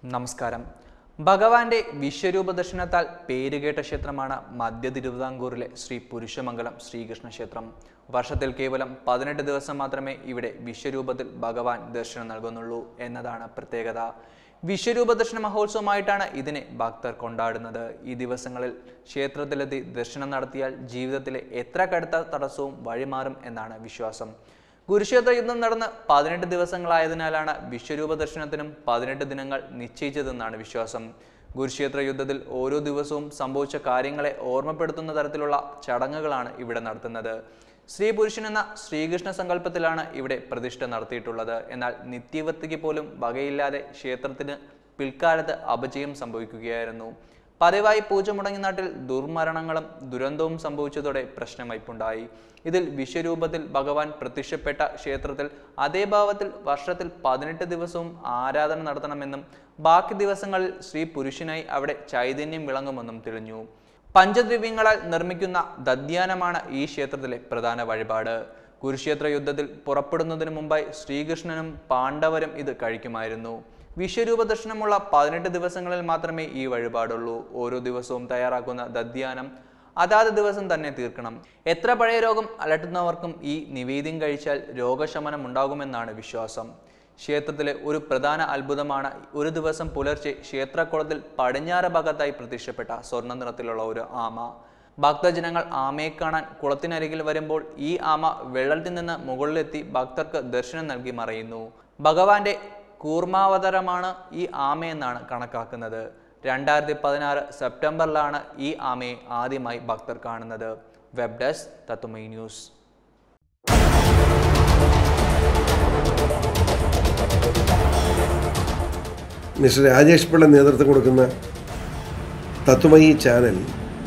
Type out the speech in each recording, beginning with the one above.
നമസ്കാരം ഭഗവാന്റെ വിശ്വരൂപ ദർശനത്താൽ പേരുകേട്ട ക്ഷേത്രമാണ് മധ്യ തിരുവിതാംകൂറിലെ ശ്രീ പുരുഷമംഗലം ശ്രീകൃഷ്ണ ക്ഷേത്രം വർഷത്തിൽ കേവലം പതിനെട്ട് ദിവസം മാത്രമേ ഇവിടെ വിശ്വരൂപത്തിൽ ഭഗവാൻ ദർശനം നൽകുന്നുള്ളൂ എന്നതാണ് പ്രത്യേകത വിശ്വരൂപ ദർശന മഹോത്സവമായിട്ടാണ് ഇതിനെ ഭക്തർ കൊണ്ടാടുന്നത് ഈ ദിവസങ്ങളിൽ ക്ഷേത്രത്തിലെത്തി ദർശനം നടത്തിയാൽ ജീവിതത്തിലെ എത്ര കടുത്ത തടസ്സവും വഴിമാറും എന്നാണ് വിശ്വാസം കുരുക്ഷേത്ര യുദ്ധം നടന്ന് പതിനെട്ട് ദിവസങ്ങളായതിനാലാണ് വിശ്വരൂപ ദർശനത്തിനും പതിനെട്ട് ദിനങ്ങൾ നിശ്ചയിച്ചതെന്നാണ് വിശ്വാസം കുരുക്ഷേത്ര യുദ്ധത്തിൽ ഓരോ ദിവസവും സംഭവിച്ച കാര്യങ്ങളെ ഓർമ്മപ്പെടുത്തുന്ന തരത്തിലുള്ള ചടങ്ങുകളാണ് ഇവിടെ നടത്തുന്നത് സ്ത്രീ പുരുഷൻ എന്ന ശ്രീകൃഷ്ണ സങ്കല്പത്തിലാണ് ഇവിടെ പ്രതിഷ്ഠ നടത്തിയിട്ടുള്ളത് എന്നാൽ നിത്യവൃത്തിക്ക് പോലും വകയില്ലാതെ ക്ഷേത്രത്തിന് പിൽക്കാലത്ത് അപജയം സംഭവിക്കുകയായിരുന്നു പതിവായി പൂജ മുടങ്ങിയ നാട്ടിൽ ദുർമരണങ്ങളും ദുരന്തവും സംഭവിച്ചതോടെ പ്രശ്നം വയ്പുണ്ടായി ഇതിൽ വിശ്വരൂപത്തിൽ ഭഗവാൻ പ്രത്യക്ഷപ്പെട്ട ക്ഷേത്രത്തിൽ അതേ ഭാവത്തിൽ വർഷത്തിൽ പതിനെട്ട് ദിവസവും ആരാധന നടത്തണമെന്നും ബാക്കി ദിവസങ്ങളിൽ ശ്രീ പുരുഷനായി അവിടെ ചൈതന്യം വിളങ്ങുമെന്നും തെളിഞ്ഞു പഞ്ചദ്രവ്യങ്ങളാൽ നിർമ്മിക്കുന്ന ദദ്യാനമാണ് ഈ ക്ഷേത്രത്തിലെ പ്രധാന വഴിപാട് കുരുക്ഷേത്ര യുദ്ധത്തിൽ പുറപ്പെടുന്നതിന് മുമ്പായി ശ്രീകൃഷ്ണനും പാണ്ഡവരും ഇത് കഴിക്കുമായിരുന്നു വിശ്വരൂപ ദർശനമുള്ള പതിനെട്ട് ദിവസങ്ങളിൽ മാത്രമേ ഈ വഴിപാടുള്ളൂ ഓരോ ദിവസവും തയ്യാറാക്കുന്ന ദദ്യാനം അതാത് ദിവസം തന്നെ തീർക്കണം എത്ര പഴയ രോഗം അലട്ടുന്നവർക്കും ഈ നിവേദ്യം കഴിച്ചാൽ രോഗശമനം ഉണ്ടാകുമെന്നാണ് വിശ്വാസം ക്ഷേത്രത്തിലെ ഒരു പ്രധാന അത്ഭുതമാണ് ഒരു ദിവസം പുലർച്ചെ ക്ഷേത്രക്കുളത്തിൽ പടിഞ്ഞാറ് ഭാഗത്തായി പ്രത്യക്ഷപ്പെട്ട സ്വർണ്ണ നിറത്തിലുള്ള ഒരു ആമ ഭക്തജനങ്ങൾ ആമയെ കാണാൻ കുളത്തിനരികിൽ വരുമ്പോൾ ഈ ആമ വെള്ളത്തിൽ നിന്ന് മുകളിലെത്തി ഭക്തർക്ക് ദർശനം നൽകി മറയുന്നു ഭഗവാന്റെ കൂർമാവതാരമാണ് ഈ ആമയെന്നാണ് കണക്കാക്കുന്നത് രണ്ടായിരത്തി പതിനാറ് സെപ്റ്റംബറിലാണ് ഈ ആമയെ ആദ്യമായി ഭക്തർ കാണുന്നത് web desk Tattvamayi news mister Rajesh Pillai നേതൃത്വം കൊടുക്കുന്ന തത്വമയി ചാനൽ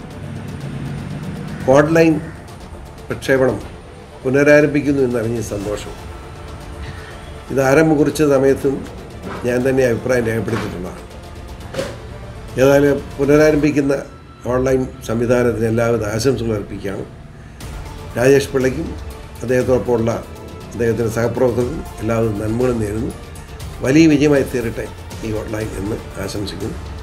ഓൺലൈൻ പ്രക്ഷേപണം പുനരാരംഭിക്കുന്നു എന്നറിഞ്ഞ സന്തോഷം ഇത് ആരംഭം കുറിച്ച സമയത്തും ഞാൻ തന്നെ അഭിപ്രായം രേഖപ്പെടുത്തിയിട്ടുള്ളതാണ് ഏതായാലും പുനരാരംഭിക്കുന്ന ഓൺലൈൻ സംവിധാനത്തിന് എല്ലാവിധ ആശംസകൾ അർപ്പിക്കുകയാണ് രാജേഷ് പിള്ളയ്ക്കും അദ്ദേഹത്തോടൊപ്പമുള്ള അദ്ദേഹത്തിൻ്റെ സഹപ്രവർത്തകർക്കും എല്ലാവിധ നന്മകളും നേരുന്നു വലിയ വിജയമായി തീരട്ടെ ഈ ഓൺലൈൻ എന്ന് ആശംസിക്കുന്നു